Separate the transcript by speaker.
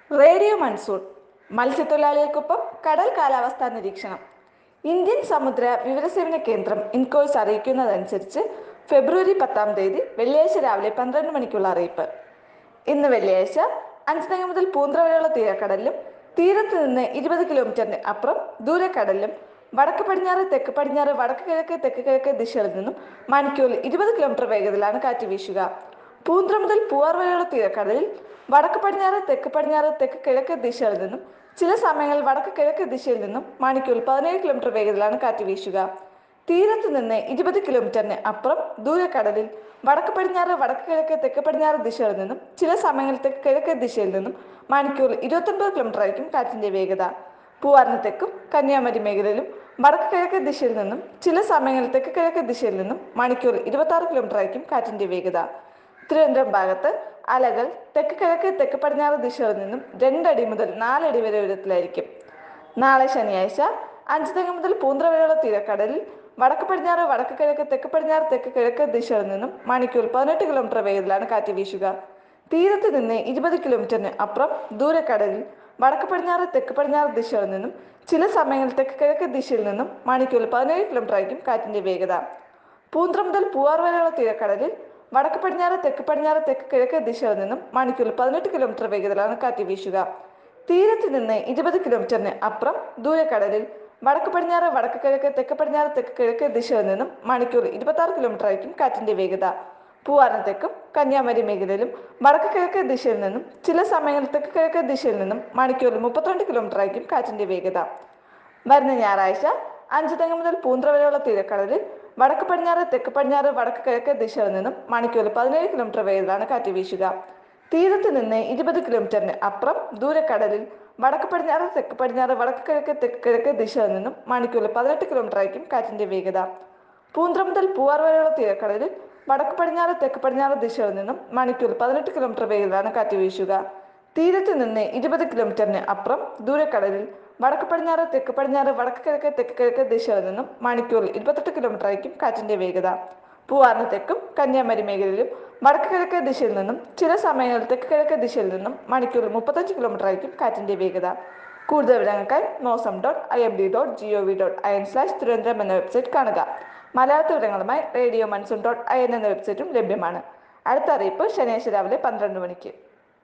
Speaker 1: radio monsoon മത്സ്യത്തൊഴിലാളികൾക്കൊപ്പം കടൽ കാലാവസ്ഥാ നിരീക്ഷണം ഇന്ത്യൻ സമുദ്ര വിവരസേവന കേന്ദ്രം ഇൻകോയ്സ് അറിയിക്കുന്നതനുസരിച്ച് ഫെബ്രുവരി പത്താം തീയതി വെള്ളിയാഴ്ച രാവിലെ പന്ത്രണ്ട് മണിക്കുള്ള അറിയിപ്പ് ഇന്ന് വെള്ളിയാഴ്ച അഞ്ചുതങ്ങ മുതൽ പൂന്തറ വരെയുള്ള തീരക്കടലിലും തീരത്ത് നിന്ന് ഇരുപത് കിലോമീറ്ററിന് അപ്പുറം ദൂരക്കടലിലും വടക്ക് പടിഞ്ഞാറ് തെക്ക് പടിഞ്ഞാറ് വടക്ക് കിഴക്ക് തെക്ക് കിഴക്ക് ദിശകളിൽ നിന്നും മണിക്കൂറിൽ ഇരുപത് കിലോമീറ്റർ വേഗതയിലാണ് കാറ്റ് വീശുക പൂന്തറ മുതൽ പൂവാർ വരെയുള്ള തീരക്കടലിൽ വടക്ക് പടിഞ്ഞാറ് തെക്ക് പടിഞ്ഞാറ് തെക്ക് കിഴക്ക് ദിശകളിൽ നിന്നും ചില സമയങ്ങളിൽ വടക്ക് കിഴക്ക് ദിശയിൽ നിന്നും മണിക്കൂറിൽ പതിനേഴ് കിലോമീറ്റർ വേഗതയിലാണ് കാറ്റ് വീശുക തീരത്ത് നിന്ന് ഇരുപത് കിലോമീറ്ററിന് അപ്പുറം ദൂരക്കടലിൽ വടക്ക് പടിഞ്ഞാറ് വടക്ക് കിഴക്ക് തെക്ക് പടിഞ്ഞാറ് ദിശകളിൽ നിന്നും ചില സമയങ്ങളിൽ തെക്ക് കിഴക്ക് ദിശയിൽ നിന്നും മണിക്കൂറിൽ ഇരുപത്തൊൻപത് കിലോമീറ്റർ ആയിരിക്കും കാറ്റിന്റെ വേഗത പൂവാറിന് തെക്കും കന്യാകുമാരി മേഖലയിലും വടക്ക് കിഴക്ക് ദിശയിൽ നിന്നും ചില സമയങ്ങളിൽ തെക്ക് കിഴക്ക് ദിശയിൽ നിന്നും മണിക്കൂറിൽ ഇരുപത്തി ആറ് കിലോമീറ്റർ ആയിരിക്കും കാറ്റിന്റെ വേഗത തിരുവനന്തപുരം ഭാഗത്ത് അലകൾ തെക്ക് കിഴക്ക് തെക്ക് പടിഞ്ഞാറ് ദിശകളിൽ നിന്നും രണ്ടടി മുതൽ നാലടി വരെ ഉയരത്തിലായിരിക്കും നാളെ ശനിയാഴ്ച അഞ്ചുതെങ്ങ് മുതൽ പൂന്തറ വരെയുള്ള തീരക്കടലിൽ വടക്ക് പടിഞ്ഞാറ് വടക്ക് കിഴക്ക് തെക്ക് പടിഞ്ഞാറ് തെക്ക് കിഴക്ക് ദിശകളിൽ നിന്നും മണിക്കൂർ പതിനെട്ട് കിലോമീറ്റർ വേഗത്തിലാണ് കാറ്റ് വീശുക തീരത്ത് നിന്ന് ഇരുപത് കിലോമീറ്ററിന് അപ്പുറം ദൂരക്കടലിൽ വടക്ക് പടിഞ്ഞാറ് തെക്ക് പടിഞ്ഞാറ് ദിശകളിൽ നിന്നും ചില സമയങ്ങളിൽ തെക്ക് കിഴക്ക് ദിശയിൽ നിന്നും മണിക്കൂറിൽ പതിനേഴ് കിലോമീറ്റർ ആയിരിക്കും കാറ്റിന്റെ വേഗത പൂന്തറ മുതൽ പൂവാർ വരെയുള്ള തീരക്കടലിൽ വടക്ക് പടിഞ്ഞാറ് തെക്ക് പടിഞ്ഞാറ് തെക്ക് കിഴക്ക് ദിശകളിൽ നിന്നും മണിക്കൂറിൽ പതിനെട്ട് കിലോമീറ്റർ വേഗത്തിലാണ് കാറ്റ് വീശുക തീരത്ത് നിന്ന് ഇരുപത് കിലോമീറ്ററിന് അപ്പുറം ദൂരക്കടലിൽ വടക്ക് പടിഞ്ഞാറ് വടക്ക് കിഴക്ക് തെക്ക് പടിഞ്ഞാറ് തെക്ക് കിഴക്ക് ദിശയിൽ നിന്നും മണിക്കൂർ ഇരുപത്തി ആറ് കിലോമീറ്റർ ആയിരിക്കും കാറ്റിന്റെ വേഗത പൂവാറിന് തെക്കും കന്യാകുമാരി മേഖലയിലും വടക്ക് കിഴക്ക് ദിശയിൽ നിന്നും ചില സമയങ്ങളിൽ തെക്ക് കിഴക്ക് ദിശയിൽ നിന്നും മണിക്കൂറിൽ മുപ്പത്തിരണ്ട് കിലോമീറ്റർ ആയിരിക്കും കാറ്റിന്റെ വേഗത വരുന്ന ഞായറാഴ്ച അഞ്ചുതെങ്ങ് മുതൽ പൂന്തറ വരെയുള്ള തീരക്കടലിൽ വടക്ക് പടിഞ്ഞാറ് തെക്ക് പടിഞ്ഞാറ് വടക്ക് കിഴക്ക് ദിശയിൽ നിന്നും മണിക്കൂറിൽ പതിനേഴ് കിലോമീറ്റർ വേഗത്തിലാണ് കാറ്റ് വീശുക തീരത്ത് നിന്ന് ഇരുപത് കിലോമീറ്ററിന് അപ്പുറം ദൂരക്കടലിൽ വടക്ക് പടിഞ്ഞാറ് തെക്ക് പടിഞ്ഞാറ് വടക്ക് കിഴക്ക് തെക്ക് കിഴക്ക് ദിശയിൽ നിന്നും മണിക്കൂറിൽ പതിനെട്ട് കിലോമീറ്റർ ആയിരിക്കും കാറ്റിന്റെ വേഗത പൂന്തറ മുതൽ പൂവാർ വരെയുള്ള തീരക്കടലിൽ വടക്ക് പടിഞ്ഞാറ് തെക്ക് പടിഞ്ഞാറ് ദിശയിൽ നിന്നും മണിക്കൂറിൽ പതിനെട്ട് കിലോമീറ്റർ വേഗത്തിലാണ് കാറ്റ് വീശുക തീരത്ത് നിന്ന് ഇരുപത് കിലോമീറ്ററിന് അപ്പുറം ദൂരക്കടലിൽ വടക്ക് പടിഞ്ഞാറ് തെക്ക് പടിഞ്ഞാറ് വടക്ക് കിഴക്ക് തെക്ക് കിഴക്ക് ദിശയിൽ നിന്നും മണിക്കൂറിൽ ഇരുപത്തെട്ട് കിലോമീറ്റർ ആയിരിക്കും കാറ്റിന്റെ വേഗത പൂവാറിന് തെക്കും കന്യാകുമാരി മേഖലയിലും വടക്ക് കിഴക്ക് ദിശയിൽ നിന്നും ചില സമയങ്ങളിൽ തെക്ക് കിഴക്ക് ദിശയിൽ നിന്നും മണിക്കൂറിൽ മുപ്പത്തഞ്ച് കിലോമീറ്റർ ആയിരിക്കും കാറ്റിന്റെ വേഗത കൂടുതൽ വിവരങ്ങൾക്കായി mausam dot I M D dot G O V dot I N slash Thiruvananthapuram എന്ന വെബ്സൈറ്റ് കാണുക മലയാളത്തിൽ വിവരങ്ങളുമായി radio monsoon dot I N എന്ന വെബ്സൈറ്റും ലഭ്യമാണ് അടുത്ത അറിയിപ്പ് ശനിയാഴ്ച രാവിലെ പന്ത്രണ്ട് മണിക്ക്